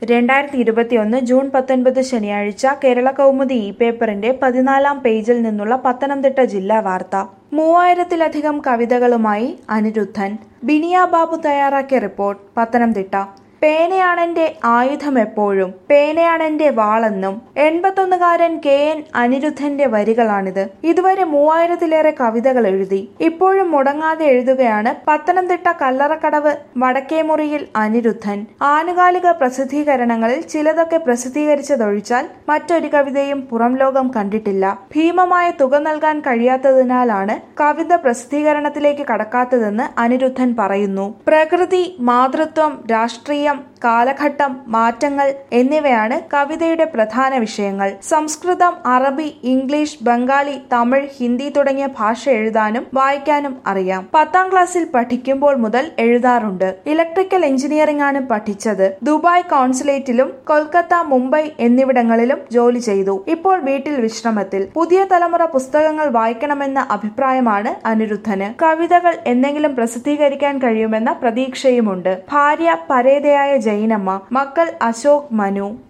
രണ്ടായിരത്തി ഇരുപത്തിയൊന്ന് ജൂൺ പത്തൊൻപത് ശനിയാഴ്ച കേരള കൗമുദി ഇ പേപ്പറിന്റെ പതിനാലാം പേജിൽ നിന്നുള്ള പത്തനംതിട്ട ജില്ലാ വാർത്ത മൂവായിരത്തിലധികം കവിതകളുമായി അനിരുദ്ധൻ ബിനിയ ബാബു തയ്യാറാക്കിയ റിപ്പോർട്ട് പത്തനംതിട്ട പേനയാണെന്റെ ആയുധം എപ്പോഴും പേനയാണെന്റെ വാളെന്നും എൺപത്തൊന്നുകാരൻ കെ എൻ അനിരുദ്ധന്റെ വരികളാണിത് ഇതുവരെ മൂവായിരത്തിലേറെ കവിതകൾ എഴുതി ഇപ്പോഴും മുടങ്ങാതെ എഴുതുകയാണ് പത്തനംതിട്ട കല്ലറക്കടവ് വടക്കേമുറിയിൽ അനിരുദ്ധൻ ആനുകാലിക പ്രസിദ്ധീകരണങ്ങളിൽ ചിലതൊക്കെ പ്രസിദ്ധീകരിച്ചതൊഴിച്ചാൽ മറ്റൊരു കവിതയും പുറം ലോകം കണ്ടിട്ടില്ല ഭീമമായ തുക നൽകാൻ കഴിയാത്തതിനാലാണ് കവിത പ്രസിദ്ധീകരണത്തിലേക്ക് കടക്കാത്തതെന്ന് അനിരുദ്ധൻ പറയുന്നു പ്രകൃതി മാതൃത്വം രാഷ്ട്രീയം കാലഘട്ടം മാറ്റങ്ങൾ എന്നിവയാണ് കവിതയുടെ പ്രധാന വിഷയങ്ങൾ സംസ്കൃതം അറബി ഇംഗ്ലീഷ് ബംഗാളി തമിഴ് ഹിന്ദി തുടങ്ങിയ ഭാഷ എഴുതാനും വായിക്കാനും അറിയാം പത്താം ക്ലാസ്സിൽ പഠിക്കുമ്പോൾ മുതൽ എഴുതാറുണ്ട് ഇലക്ട്രിക്കൽ എഞ്ചിനീയറിംഗ് ആണ് പഠിച്ചത് ദുബായ് കോൺസുലേറ്റിലും കൊൽക്കത്ത മുംബൈ എന്നിവിടങ്ങളിലും ജോലി ചെയ്തു ഇപ്പോൾ വീട്ടിൽ വിശ്രമത്തിൽ പുതിയ തലമുറ പുസ്തകങ്ങൾ വായിക്കണമെന്ന അഭിപ്രായമാണ് അനിരുദ്ധന് കവിതകൾ എന്തെങ്കിലും പ്രസിദ്ധീകരിക്കാൻ കഴിയുമെന്ന പ്രതീക്ഷയുമുണ്ട് ഭാര്യ പരേതയായ ജൈനമ്മ മക്കൾ അശോക് മനു